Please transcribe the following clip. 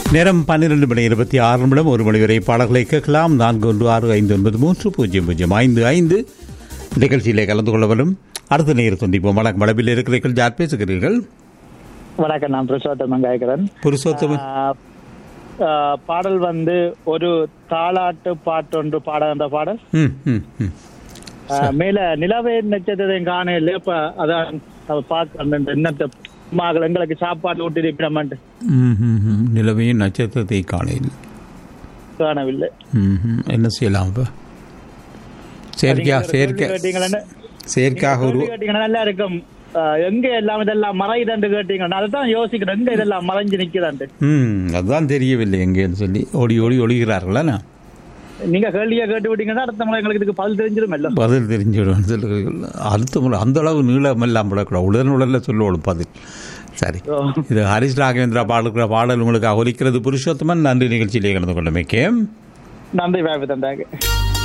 நேரம் பன்னிரண்டு மணி இருபத்தி ஆறு நிமிடம் ஒரு மணி வரை பாடல்களை கேட்கலாம் நான்கு ஒன்று ஆறு ஐந்து ஒன்பது மூன்று பூஜ்ஜியம் பூஜ்ஜியம் ஐந்து ஐந்து நிகழ்ச்சியிலே கலந்து கொள்ள வரும் அடுத்த நேரம் சந்திப்போம் வணக்கம் வளவில் இருக்கிறீர்கள் யார் பேசுகிறீர்கள் வணக்கம் நான் புருஷோத்தமன் கேட்கிறேன் புருஷோத்தமன் ஆஹ், ஆஹ், பாடல் வந்து ஒரு தாலாட்டு பாட்டு ஒன்று பாடுகின்ற பாடல் ம் ம் ம் ஆஹ், மேல நிலவே நட்சத்திரம் காணையில் இப்ப அதான் பார்க்க என்னத்தை மகள் எங்களுக்கு சாப்பாடு ஊட்டி இருக்கிறோம்ட்டு ம், ம், ம். நிலவையும் நட்சத்திரத்தை காலையில் காணவில்லை ம், ம். என்ன செய்யலாம் இப்போ செயற்கையா நீங்க ஒரு செயற்கை கேள்வி கேட்டீங்களே. செயற்கையாக ஒரு கேள்வி கேட்டீங்கன்னா நல்லா இருக்கும் ஆஹ், எங்க எல்லாம் இதெல்லாம் மறையுதுன்னு கேட்டீங்கன்னா அதான் யோசிக்கிறேன் எங்க இதெல்லாம் மறைஞ்சு நிக்குதான்ட்டு ம் அதுதான் தெரியவில்லை எங்கேன்னு சொல்லி ஓடி ஓடி ஒழிகிறார்களா நீங்க கேள்வியா கேட்டு விட்டீங்கன்னா அடுத்த முறை எங்களுக்கு இதுக்கு பதில் தெரிஞ்சிடும் இல்ல பதில் தெரிஞ்சுவிடும் சொல்லுங்கள் அடுத்த முறை அந்த அளவு நீளம் எல்லாம் விடக்கூடாது உடனே உடனே சொல்லுவோம் பதில் சரி ஓ. இது ஹரிஷ் ராகவேந்திரா பாடுகிற பாடல் உங்களுக்கு ஒலிக்கிறது புருஷோத்தமன் நன்றி நிகழ்ச்சியிலே கலந்து கொண்டமைக்கே நன்றி வாய்ப்பு தந்தாங்க